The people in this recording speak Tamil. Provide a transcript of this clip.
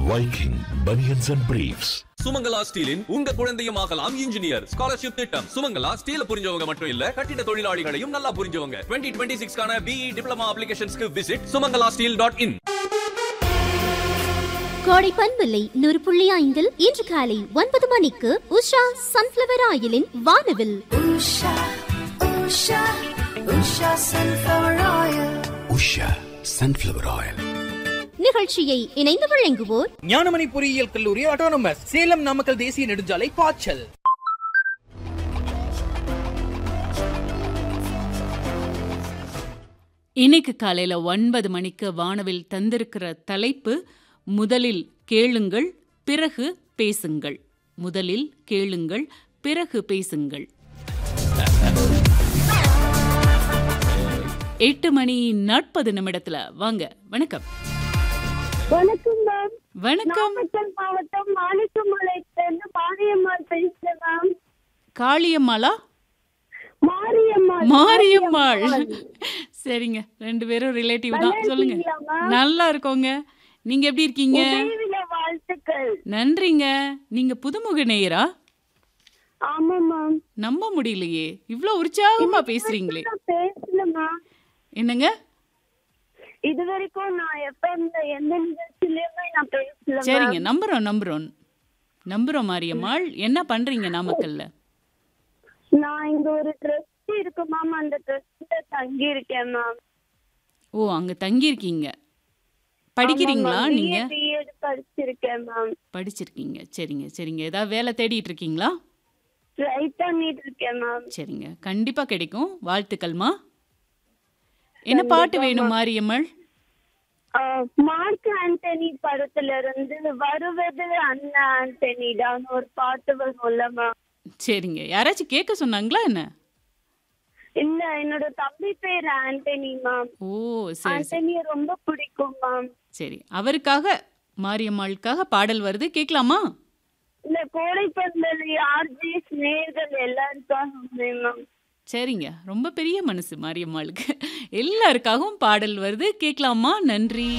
Viking Bunions and Briefs. Sumangala ஸ்டீலின் உங்க குழந்தையும் ஆகலாம் இன்ஜினியர் ஸ்காலர்ஷிப் திட்டம் சுமங்கலா ஸ்டீல புரிஞ்சவங்க மட்டும் இல்ல கட்டிட தொழிலாளிகளையும் நல்லா புரிஞ்சவங்க டுவெண்ட்டி டுவெண்ட்டி சிக்ஸ்க்கான பிஇ டிப்ளமா அப்ளிகேஷன்ஸ்க்கு visit Sumangala steel dot in கோடை பண்பில்லை நூறு புள்ளி ஐந்தில் இன்று காலை ஒன்பது மணிக்கு உஷா சன்ஃபிளவர் ஆயிலின் வானவில் Usha, Usha, Usha sunflower oil. Usha sunflower oil நிகழ்ச்சியை இணைந்து வழங்குவோர் ஞானமணி பொறியியல் கல்லூரி ஆட்டோனமஸ் சேலம் நாமக்கல் தேசிய நெடுஞ்சாலை பாய்ச்சல் இன்னைக்கு காலையில ஒன்பது மணிக்கு வானவில் தந்திருக்கிற தலைப்பு முதலில் கேளுங்கள் பிறகு பேசுங்கள் முதலில் கேளுங்கள் பிறகு பேசுங்கள் எட்டு மணி நாற்பது நிமிடத்துல வாங்க வணக்கம் வணக்கம் மேம் வணக்கம் நாமக்கல் மாவட்டம் மாணிக்கமலையிலிருந்து மாரியம்மாள் பேசுறேன் மேம் காளியம்மாளா மாரியம்மாள் மாரியம்மாள் சரிங்க ரெண்டு பேரும் ரிலேட்டிவ் தான் நல்லா சொல்லுங்க இருக்கீங்களா, ma'am? நல்லா இருக்கோங்க நீங்க எப்படி இருக்கீங்க உதவியில வாழ்த்துக்கள் நன்றிங்க நீங்க புதுமுக நேயரா ஆமா மேம் நம்ப முடியலையே இவ்ளோ உற்சாகமா பேசுறீங்களே நான் பேசல மேம் என்னங்க இது வரைக்கும் நான் எப்ப எந்த நிகழ்ச்சியிலயுமே நான் பேசல சரிங்க ma'am. நம்புறோம் நம்புறோம் நம்புறோம் மாரியம்மாள் என்ன பண்றீங்க நாமக்கல்ல நான் இங்க ஒரு ட்ரஸ்ட் இருக்கு மேம் அந்த ட்ரஸ்ட்ல தங்கி இருக்கேன் மேம் ஓ அங்க தங்கி இருக்கீங்க படிக்கிறீங்களா நீங்க பிஎட் படிச்சிருக்கேன் மேம் படிச்சிருக்கீங்க சரிங்க சரிங்க ஏதாவது வேலை தேடிட்டு இருக்கீங்களா ட்ரை பண்ணிட்டு இருக்கேன் மேம் சரிங்க கண்டிப்பா கிடைக்கும் வாழ்த்துக்கள்மா என்ன பாட்டு வேணும் மாரியம்மாள் ஆஹ் மார்க் ஆண்டனி படத்துல இருந்து வருவது அண்ணா ஆண்டனிடான்னு ஒரு பாட்டு வரும்ல மேம் சரிங்க யாராச்சும் கேட்க சொன்னாங்களா என்ன இல்ல என்னோட தம்பி பேர் ஆண்டனி மேம் ஓ சரி சரி ஆண்டனிய ரொம்ப பிடிக்கும் மேம் சரி அவருக்காக மாரியம்மாளுக்காக பாடல் வருது கேட்கலாமா இந்த கோடை பந்தல் ஆர்ஜி நேர்கள் எல்லாருக்காகவுமே மேம் சரிங்க ரொம்ப பெரிய மனசு மாரியம்மாளுக்கு எல்லாருக்காகவும் பாடல் வருது கேட்கலாமா நன்றி